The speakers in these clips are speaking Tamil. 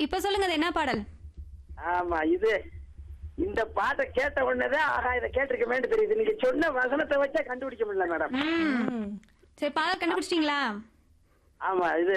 இப்ப சொல்லுங்க அது என்ன பாடல் ஆமா இது இந்த பாட்டை கேட்ட உடனேதான் ஆகா இதை கேட்டிருக்கமேன்னு தெரியுது நீங்க சொன்ன வசனத்தை வச்சா கண்டுபிடிக்க முடியல மேடம் ம். சரி பாடல் கண்டுபிடிச்சிட்டீங்களா ஆமா இது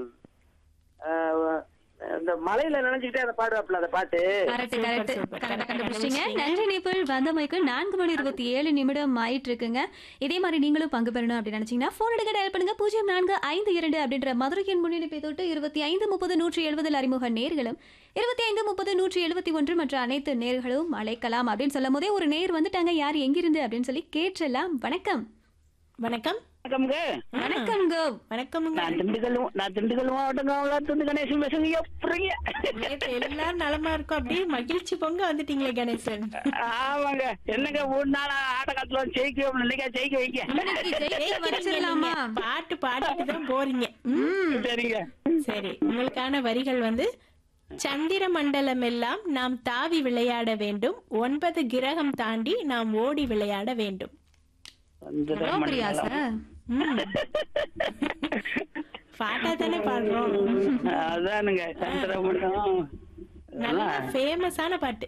ஆஹ், இந்த மலையில நினைஞ்சுக்கிட்டே அதை பாடுவாப்புல அந்த பாட்டு கரெக்ட் Super, கரெக்ட் super. கரெக்டா Correct ஆ கண்டுபிடிச்சிட்டீங்க கண்டுபிடிச்சிட்டீங்க. நன்றி நேபிள் வந்தமைக்கு நான்கு மணி இருபத்தி ஏழு நிமிடம் ஆயிட்டு இருக்குங்க இதே மாதிரி நீங்களும் பங்கு பெறணும் அப்படின்னு நினைச்சீங்கன்னா போன் எடுக்க டயல் பண்ணுங்க பூஜ்ஜியம் நான்கு ஐந்து இரண்டு அப்படின்ற மதுரை எண் முன்னிணைப்பை தொட்டு இருபத்தி ஐந்து முப்பது நூற்றி எழுபதில் அறிமுக நேர்களும் இருபத்தி ஐந்து முப்பது நூற்றி எழுபத்தி ஒன்று மற்ற அனைத்து நேர்களும் அழைக்கலாம் அப்படின்னு சொல்லும் போதே ஒரு நேர் வந்துட்டாங்க யார் எங்கிருந்து அப்படின்னு சொல்லி கேட்டலாம் வணக்கம் வணக்கம் வணக்கம்ங்க வணக்கம் கோ வணக்கமுங்க நான் திண்டுக்கல் நான் திண்டுக்கல் மாவட்டம் காவலாத்துந்து கணேசன் பேசுங்க எப்படிங்க நேத்து எல்லாரும் நலமா இருக்கும் அப்படியே மகிழ்ச்சி பொங்க வந்துட்டீங்களே கணேசன் ஆமாங்க என்னங்க ஒரு நாள் ஆட்டக்காலத்துல ஜெயிக்க இன்னைக்கா ஜெயிக்க வைங்க இன்னைக்கு ஜெயிக்க வச்சிடலாமா பாட்டு பாடிட்டு தான் போறீங்க ம், சரிங்க சரி உங்களுக்கான வரிகள் வந்து சந்திர மண்டலம் எல்லாம் நாம் தாவி விளையாட வேண்டும் ஒன்பது கிரகம் தாண்டி நாம் ஓடி விளையாட வேண்டும் எவ்வளோ பெரிய ஆசை ம். பாட்டா தானே பாடுறோம் அதானுங்க சந்திரமண்டலம் நல்ல ஃபேமஸான பாட்டு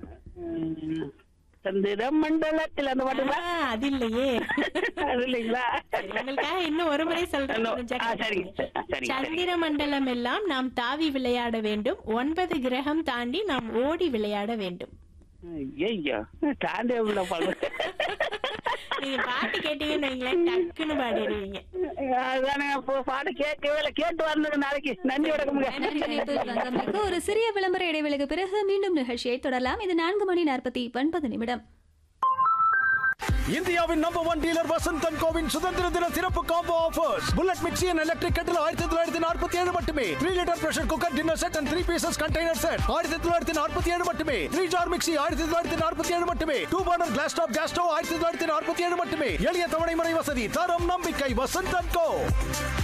சந்திர மண்டலத்தில் அந்த பாட்டு ஆ, அது இல்லையே அது இல்லைங்களா சரி, உங்களுக்காக இன்னும் ஒரு முறை சொல்றேன் இன்னும், கொஞ்சம் ஆ, சரிங்க கேட்டுக்கோங்க. ஆ, சரிங்க சந்திர மண்டலம் எல்லாம் நாம் தாவி விளையாட வேண்டும் ஒன்பது கிரகம் தாண்டி நாம் ஓடி விளையாட வேண்டும் ஐயோ தாண்டி உள்ள பாடு நீங்க பாட்டு கேட்டீங்கன்னு வைங்களேன் டக்குன்னு பாடிடுவீங்க அதானே இப்போ பாட்டு கேட்கவே இல்லை கேட்டு வரணுங்க நாளைக்கு நன்றி வணக்கமுங்க நன்றி நேபிள் வந்தமைக்கு ஒரு சிறிய விளம்பர இடைவேளைக்கு பிறகு மீண்டும் நிகழ்ச்சியை தொடரலாம் இது நான்கு மணி நாற்பத்தி ஒன்பது நிமிடம் இந்தியாவின் நம்பர் ஒன் டீலர் வசந்தன் கோவின் சுதந்திர தின சிறப்பு combo offers bullet mixie and electric kettle ஆயிரத்தி தொள்ளாயிரத்தி நாற்பத்தி ஏழு மட்டுமே three litre pressure cooker dinner set and three pieces container set ஆயிரத்தி தொள்ளாயிரத்தி நாற்பத்தி ஏழு மட்டுமே த்ரீ ஜார் மிக்சி ஆயிரத்தி தொள்ளாயிரத்தி நாற்பத்தி ஏழு மட்டுமே two burner glass top gas stove ஆயிரத்தி தொள்ளாயிரத்தி நாற்பத்தி ஏழு மட்டுமே எளிய தவணை முறை வசதி தரம் நம்பிக்கை வசந்தன் கோ